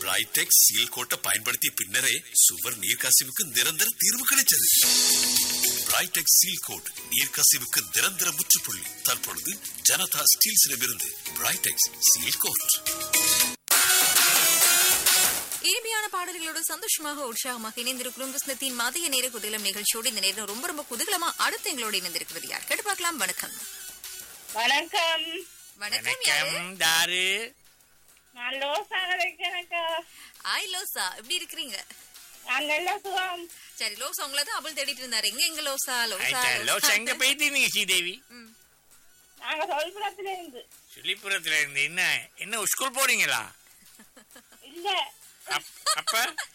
பிரைடெக் seal கோட்டை பயன்படுத்திய பின்னரே சுவர் நீர்க்கசிவுக்கு நிரந்தர தீர்வு கிடைச்சது பிரைடெக் சீல் கோட் நீர்க்கசிவுக்கு நிரந்தர முற்றுப்புள்ளி தற்பொழுது ஜனதா ஸ்டீல்ஸிடமிருந்து பிரைடெக்ஸ் சீல் கோட் இனிமையான பாடல்களோடு சந்தோஷமாக உற்சாகமாக இணைந்திருக்கிறோம் விஸ்னத்தின் மதிய நேர குதூகலம் நிகழ்ச்சியோடு இந்த நேரம் ரொம்ப ரொம்ப குதூகலமா அடுத்து எங்களோடு இணைந்திருக்கிறது யார் கேட்டு பார்க்கலாம் வணக்கம் வணக்கம் வணக்கம் யாரு வணக்கம் தாரு நான் லோசாக வைக்கிறேன்க்கா ஆய் லோசா எப்படி இருக்கிறீங்க நான் நல்ல சுகம் சரி லோசா உங்களை தான் அவள் தேடிட்டு இருந்தாரு எங்க எங்க லோசா லோசா ஆயிட்டா, லோசா. லோசா எங்க போயிட்டீங்க ஸ்ரீதேவி ம். நாங்க சொல்புறத்துல இருந்து சுழிப்புறத்துல இருந்து என்ன என்ன ஸ்கூல் போறீங்களா இல்ல அப்- அப்ப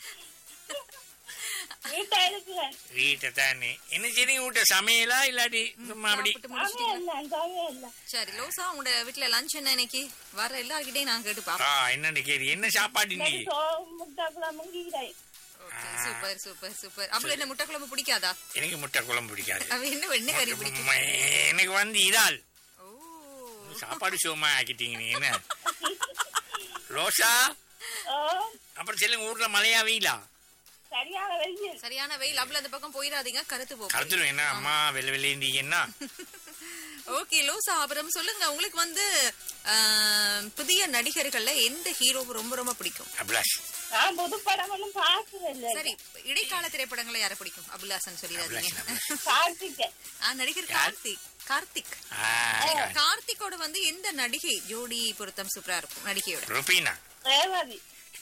வீட்டை இருக்கிறேன் வீட்டை தானே என்ன செய்றீங்க வீட்டை சமையலா இல்லாட்டி சும்மா அப்படி சாப்பிட்டு சாமியே முடிச்சிட்டீங்களா? இல்ல சாமியே இல்ல சரி லோசா உங்களோட வீட்டுல லஞ்ச் என்ன இன்னைக்கு வர எல்லார்கிட்டயும் நான் கேட்டு ஆ பாப்போம் என்னன்னு கேரி என்ன சாப்பாடு இன்னைக்கு இன்னைக்கு சோறு முட்டை குழம்பு கீரை Okay, சூப்பர் சூப்பர் சூப்பர் அப்பல என்ன முட்டை குழம்பு பிடிக்காதா எனக்கு முட்டை குழம்பு பிடிக்காது அவ என்ன என்ன கறி பிடிக்கும் ம- எனக்கு வந்து இதால் ஓ சாப்பாடு சுகமா ஆக்கிட்டீங்க நீ என்ன ரோஷா ஓ அப்புறம் சொல்லுங்க ஊர்ல மழையா வெயிலா சரியான வெயில் சரியான வெயில் அப்பல அந்த பக்கம் போயிடாதீங்க கருத்து போகும் கருத்துரும் என்ன அம்மா வெள்ளை வெள்ளையீங்கன்னா ஓகே லோசா அப்புறம் சொல்லுங்க உங்களுக்கு வந்து ஆம், புதிய நடிகர்கள்ல எந்த ஹீரோ ரொம்ப ரொம்ப பிடிக்கும் அபிலாஷ் நான் புது படம் ஒன்றும் பார்த்ததில்லை சரி இடைக்கால திரைப்படங்களை யார பிடிக்கும் அபுல்லாசன் சொல்லிடாதீங்க கார்த்திகை ஆ, நடிகர் கார்த்திக் கார்த்திக் ஆ, கார்த்திக்கோட வந்து எந்த நடிகை ஜோடி பொருத்தம் சூப்பரா இருக்கும் நடிகையோட ருபீனா ரேவதி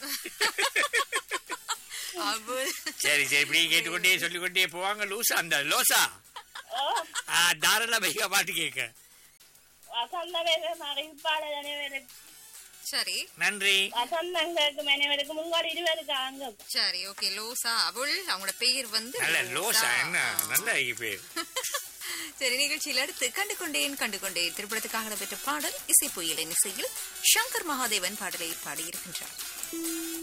அபு சரி சரி இப்படி கேட்டுக்கொண்டே சொல்லிக்கொண்டே போவாங்க லூசா அந்த லோசா ஓ ஆ, தாராள பைக்கா பாட்டு கேட்க வசந்த வேறு அறிவிப்பாளர் அனைவருக்கு சரி நன்றி வசந்தங்களுக்கு அனைவருக்கும் உங்கள் இருவருக்கு அங்க சரி ஓகே லோசா அவள் அவங்களோட பெயர் வந்து நல்ல லோசா என்ன நல்ல பேர் சரி நிகழ்ச்சியில் அடுத்து கண்டு கொண்டேன் கண்டு கொண்டேன் திரைப்படத்துக்காக பெற்ற பாடல் இசை புயலின் இசையில் சங்கர் மகாதேவன் பாடலை பாடியிருக்கின்றார்